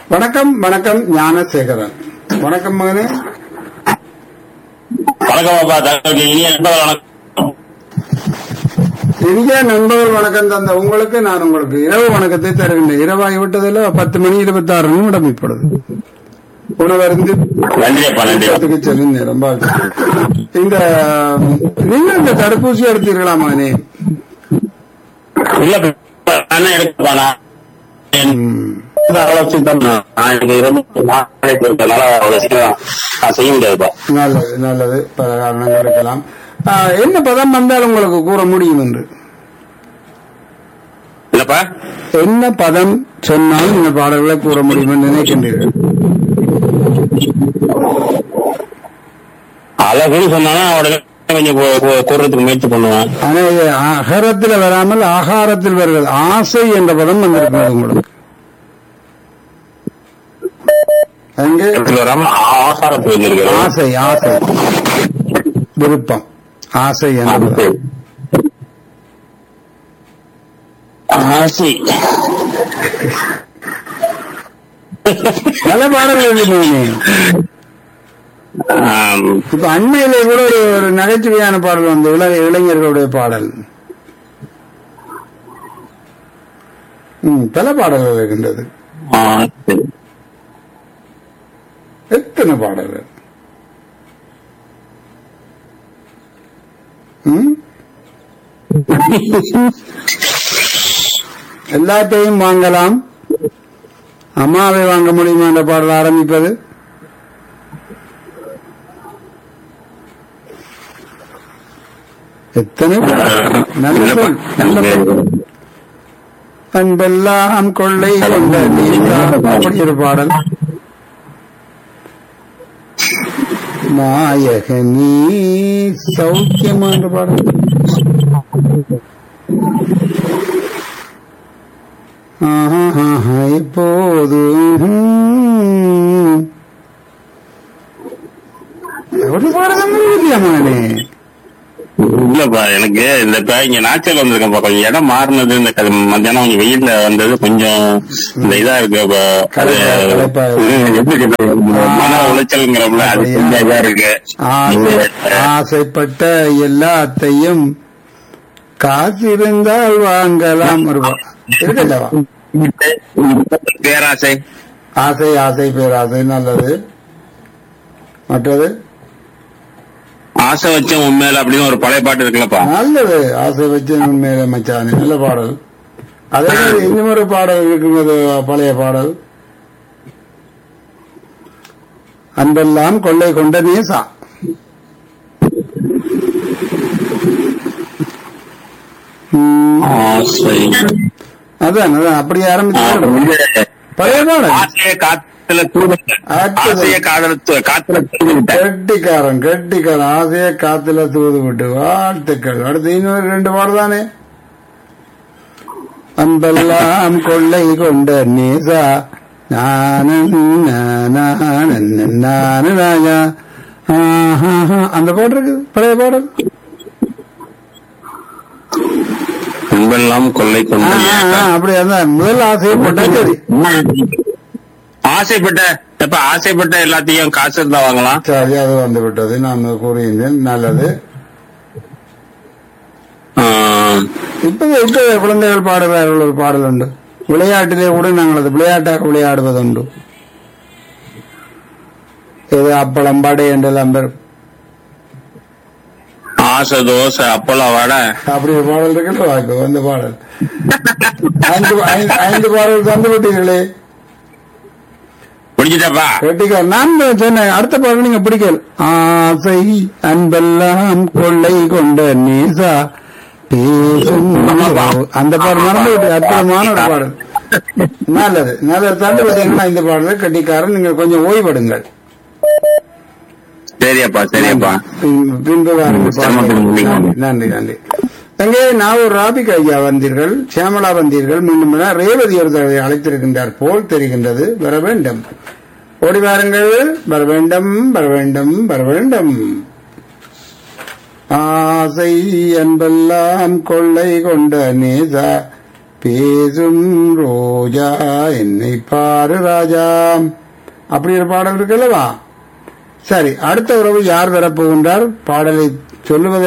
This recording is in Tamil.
வணக்கம் வணக்கம் ஞானசேகரன் வணக்கம் மகனே வணக்கம் அப்பா தங்களுக்கு இனிய நண்பர்கள் வணக்கம் இனிய நண்பர்கள் வணக்கம் தந்த உங்களுக்கு நான் உங்களுக்கு இரவு வணக்கத்தை தருகின்றேன் இரவாகி விட்டதில் பத்து மணி இருபத்தி ஆறு நிமிடம் இப்பொழுது உணவருந்து நன்றி அப்பா நன்றி இடத்துக்கு செல்லும் நேரம் வாழ்த்துக்கள். இந்த நீங்கள் இந்த தடுப்பூசி எடுத்தீர்களா மகனே இல்ல அண்ணன் எடுக்கப்பா நான் ம். ஆலோசனை தான் நான் நான் எனக்கு ரொம்ப நாளைக்கு இருக்கனால அவ்வளவு சீக்கிரம் நான் செய்ய முடியாதுப்பா நல்லது நல்லது பல காரணங்கள் இருக்கலாம் ஆ, என்ன பதம் வந்தால் உங்களுக்கு கூற முடியும் என்று இல்லப்பா என்ன பதம் சொன்னால் இந்த பாடல்களை கூற முடியும் என்று நினைக்கின்றீர்கள் அழகுன்னு சொன்னாலும் உடனே கொஞ்சம் கூ- கூ- கூறுறதுக்கு முயற்சி பண்ணுவேன் ஆனா இது அகரத்தில் வராமல் ஆகாரத்தில் வருகிறது ஆசை என்ற பதம் வந்திருக்கிறது உங்களுக்கு அங்கே இடத்துல வராம ஆசாரத்துக்கு வந்திருக்கிறேன் ஆசை ஆசை விருப்பம் ஆசை என்ற பதம் ஆசை பல பாடல்கள் இருக்கு ஆம், இப்ப அண்மையிலே கூட ஒரு ஒரு நகைச்சுவையான பாடல் வந்து இள- இளைஞர்களுடைய பாடல் ம், பல பாடல்கள் இருக்கின்றது ஆசை. எத்தனை பாடல்கள் ம்? எல்லாத்தையும் வாங்கலாம் அம்மாவை வாங்க முடியுமா என்ற பாடல் ஆரம்பிப்பது எத்தனை பாடல்? நல்ல சொல், நல்ல சொல். அன்பெல்லாம் கொள்ளை கொண்ட நீதா அப்படி ஒரு பாடல் நாயக நீ சௌக்கியமான பாடல் ஆஹா, இப்போது ம். ஒரு பாடல் இல்லையாமானே இல்லப்பா எனக்கு இந்த இப்ப இங்க நாச்சல் வந்திருக்கேன்ப்பா கொஞ்சம் இடம் மாறினது இந்த க- மத்தியானம் கொஞ்சம் வெயில்ல வந்தது கொஞ்சம் இந்த இதா இருக்கு இப்ப அது களைப்பா- களைப்பா இருக்கு. ம், எப்படி சொல்றது? மன உளைச்சல்ங்கிறோம்ல அது அப்படியா? கொஞ்சம் இதா இருக்கு ஆசை ஆசைப்பட்ட எல்லாத்தையும் காசு இருந்தால் வாங்கலாம் ஒரு பா- இருக்குல்லவா பேராசை ஆசை ஆசை பேராசை நல்லது மற்றது ஆசை வச்ச உண்மையில அப்படின்னு ஒரு பழைய பாட்டு இருக்குல்லப்பா நல்லது ஆசை வச்சு உண்மையில மச்சானே நல்ல பாடல் அதே மாதிரி இன்னும் ஒரு பாடல் இருக்கிறது பழைய பாடல் அன்பெல்லாம் கொள்ளை கொண்ட நேசா ம், ஆசை அதான் அதான் அப்படி ஆரம்பிச்சு பழைய பாடல் ஆசைய காத்துல தூவிட்ட அடுத்தது. ஆசைய காதல தூ- காத்துல தூவிட்ட கெட்டிக்காரன் கெட்டிக்காரன் ஆசைய காத்துல தூது விட்டு வாழ்த்துக்கள் அடுத்து இன்னொரு ரெண்டு பாடல் தானே அன்பெல்லாம் கொள்ளை கொண்ட நேசா நானு நானு நானு ராஜா ஆஹாஹா. அந்த பாட்டு இருக்கு பழைய பாடல் அன்பெல்லாம் கொள்ளை ஆ, கொண்டு ஆ, ஆ, அப்படி அதான் முதல் ஆசையை போட்டா சரி ஆசைப்பட்ட எப்ப ஆசைப்பட்ட எல்லாத்தையும் காசு இருந்தா வாங்கலாம் சரி அது வந்து விட்டது நான் கூறுகின்றேன் நல்லது ஆஹ், இப்ப இப்ப குழந்தைகள் பாடுகிறார்கள் ஒரு பாடல் உண்டு விளையாட்டிலே கூட நாங்கள் அது விளையாட்டாக விளையாடுவதுண்டு இது அப்பளம் படை என்றெல்லாம் பெறும் ஆசை தோசை அப்பளம் வடை அப்படி ஒரு பாடல் இருக்கிற வாக்கு அந்த பாடல் ஐந்து ஐந்து- ஐந்து பாடல் தந்து விட்டீர்களே பிடிச்சிட்டப்பா கேட்டீங்க நான் சொன்னேன் அடுத்த பாடல் நீங்க பிடிக்கல ஆசை அன்பெல்லாம் கொள்ளை கொண்ட நேசா பேசும் அந்த பாடல் மறந்து விட்டு அற்புதமான ஒரு பாடல் நல்லது நல்லது தந்து விட்டீங்கன்னா இந்த பாடலை கட்டிக்காரன் நீங்கள் கொஞ்சம் ஓய்வெடுங்கள் சரியப்பா சரியப்பா பின்- பின்பு வாருங்கள் சிரமத்துக்கு முடியுங்க. நன்றி, நன்றி நன்றி அங்கே நாவூர் ராபிக் ஐயா வந்தீர்கள் சியாமலா வந்தீர்கள் மீண்டும் மீண்டும் ரேவதி ஒரு தடவை அழைத்திருக்கின்றார் போல் தெரிகின்றது வர வேண்டும் ஓடி வாருங்கள் வர வேண்டும் வர வேண்டும் வர வேண்டும் ஆசை அன்பெல்லாம் கொள்ளை கொண்ட நேசா பேசும் ரோஜா என்னை பாரு ராஜா அப்படி ஒரு பாடல் இருக்குல்லவா சரி அடுத்த உறவு யார் வரப்போகின்றார் பாடலை சொல்லுவதை